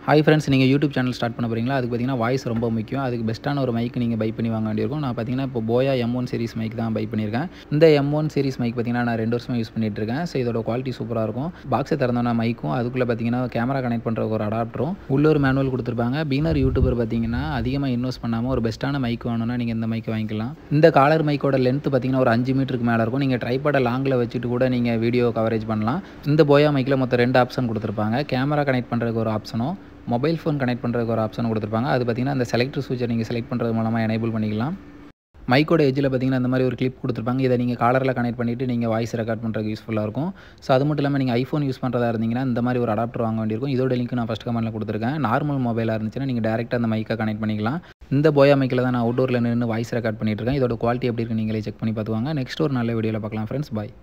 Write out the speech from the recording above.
hi friends நீங்கள் YouTube channel start பண்ண போகிறீங்களா அதுக்கு பார்த்தீங்கன்னா வாய்ஸ் ரொம்ப முக்கியம் அதுக்கு பெஸ்ட்டான ஒரு மைக் நீங்கள் பை பண்ணி வாங்க வேண்டியிருக்கும் நான் பார்த்தீங்கன்னா இப்போ Boya M one series mic தான் பை பண்ணியிருக்கேன் இந்த எம் ஒன் சீரிஸ் மைக் பார்த்தீங்கன்னா நான் ரெண்டு வருஷமாக யூஸ் பண்ணிட்டு இருக்கேன் ஸோ இதோட குவாலிட்டி சூப்பராக இருக்கும் பாக்ஸை திறந்தோன்னா மைக்கும் அதுக்குள்ளே பார்த்தீங்கன்னா கேமரா கனெக்ட் பண்ணுற ஒரு அடாப்டரும் உள்ள ஒரு மேனுவல் கொடுத்துருப்பாங்க பீனர் யூடியூபர் பார்த்தீங்கன்னா அதிகமாக இன்வெஸ்ட் பண்ணாமல் ஒரு பெஸ்ட்டான மைக் வேணும்னா நீங்கள் இந்த மைக் வாங்கிக்கலாம் இந்த காலர் மைக்கோட லென்த் பார்த்தீங்கன்னா ஒரு அஞ்சு மீட்டருக்கு மேலே இருக்கும் நீங்கள் ட்ரைபாடை லாங்கில் வச்சுட்டு கூட நீங்கள் வீடியோ கவரேஜ் பண்ணலாம் இந்த போயா மைக்கில் மொத்தம் ரெண்டு ஆப்ஷன் கொடுத்துருப்பாங்க கேமரா கனெக்ட் பண்ணுறதுக்கு ஒரு ஆப்ஷனும் மொபைல் ஃபோன் கனெக்ட் பண்ணுறதுக்கு ஒரு ஆப்ஷன் கொடுத்துருப்பாங்க அது பார்த்தீங்கன்னா அந்த செலக்டர் ஸ்விட்சை நீங்கள் செலக்ட் பண்ணுறது மூலமாக எனேபிள் பண்ணிக்கலாம் மைக்கோட எஜ்ஜில் பார்த்தீங்கன்னா இந்த மாதிரி ஒரு கிளிப் கொடுத்துருப்பாங்க இதை நீங்கள் காலரில் கனெக்ட் பண்ணிவிட்டு நீங்கள் வாய்ஸ் ரெக்கார்ட் பண்ணுறதுக்கு யூஸ்ஃபுல்லாக இருக்கும் ஸோ அது மட்டும் இல்லாமல் நீங்கள் ஐஃபோன் யூஸ் பண்ணுறதா இருந்தீங்கன்னா இந்த மாதிரி ஒரு அடாப்டர் வாங்க வேண்டியிருக்கும் இதோட லிங்க் நான் ஃபஸ்ட் கமெண்ட்டில் கொடுத்துருக்கேன் நார்மல் மொபைலாக இருந்துச்சுன்னா நீங்கள் டேரெக்டாக அந்த மைக்கை கனெக்ட் பண்ணிக்கலாம் இந்த போயா மைக்கில் தான் நான் அவுட்டோரில் நின்று வாய்ஸ் ரெக்கார்ட் பண்ணிட்டு இருக்கேன் இதோட குவாலிட்டி எப்படி இருக்குன்னு நீங்களே செக் பண்ணி பார்த்துவாங்க நெக்ஸ்ட் ஒரு நல்ல வீடியோவில் பார்க்கலாம் ஃப்ரெண்ட்ஸ் பாய்